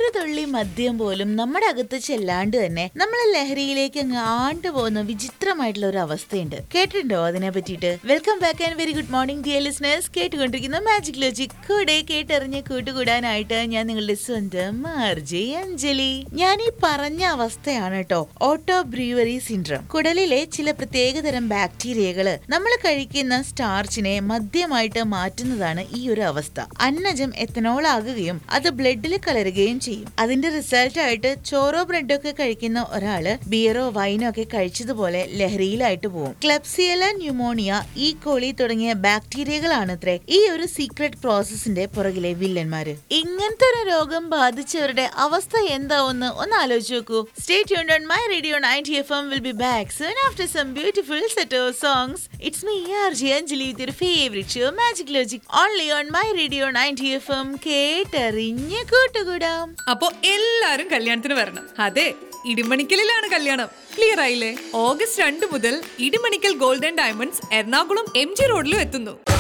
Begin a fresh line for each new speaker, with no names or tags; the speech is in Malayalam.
ഒരു തുള്ളി മദ്യം പോലും നമ്മുടെ അകത്ത് ചെല്ലാണ്ട് തന്നെ നമ്മളെ ലഹരിയിലേക്ക് അങ്ങ് ആണ്ടു പോകുന്ന വിചിത്രമായിട്ടുള്ള ഒരു അവസ്ഥയുണ്ട് കേട്ടിട്ടുണ്ടോ അതിനെ പറ്റിയിട്ട് welcome back and very good morning dear listeners കേട്ടുകൊണ്ടിരിക്കുന്ന മാജിക് ലോജിക് കൂടെ കേട്ടറിഞ്ഞ് കൂട്ടുകൂടാനായിട്ട് ഞാൻ നിങ്ങളുടെ സ്വന്തം മാർജി അഞ്ജലി ഞാൻ ഈ പറഞ്ഞ അവസ്ഥയാണ് കേട്ടോ ഓട്ടോ ബ്രീവറി സിൻഡ്രം കുടലിലെ ചില പ്രത്യേകതരം ബാക്ടീരിയകള് നമ്മൾ കഴിക്കുന്ന സ്റ്റാർച്ചിനെ മദ്യമായിട്ട് മാറ്റുന്നതാണ് ഈ ഒരു അവസ്ഥ അന്നജം എത്തനോൾ ആകുകയും അത് ബ്ലഡിൽ കലരുകയും ചെയ്യും അതിന്റെ റിസൾട്ട് ആയിട്ട് ചോറോ ബ്രെഡോ ഒക്കെ കഴിക്കുന്ന ഒരാള് ബിയറോ വൈനോ ഒക്കെ കഴിച്ചതുപോലെ ലഹരിയിലായിട്ട് പോകും ക്ലബ്സിയല ന്യൂമോണിയ ഈ കോളി തുടങ്ങിയ ബാക്ടീരിയകളാണ് അത്രേ ഈ ഒരു സീക്രട്ട് പ്രോസസ്സിന്റെ പുറകിലെ വില്ലന്മാര് ഇങ്ങനത്തെ ഒരു രോഗം ബാധിച്ചവരുടെ അവസ്ഥ എന്താവെന്ന് ഒന്ന് ആലോചിച്ച് നോക്കൂ stay tuned on my radio ninety F M will be back soon after some beautiful set of songs it's me R J Anjali with your favourite show magic logic only on my radio ninety F M കേട്ടറിഞ്ഞ് കൂട്ടുകൂടാം
അപ്പോ എല്ലാരും കല്യാണത്തിന് വരണം അതെ ഇടിമണിക്കലിലാണ് കല്യാണം ക്ലിയർ ആയില്ലേ ഓഗസ്റ്റ് രണ്ട് മുതൽ Idimannickal golden diamonds Ernakulam M G റോഡിലും എത്തുന്നു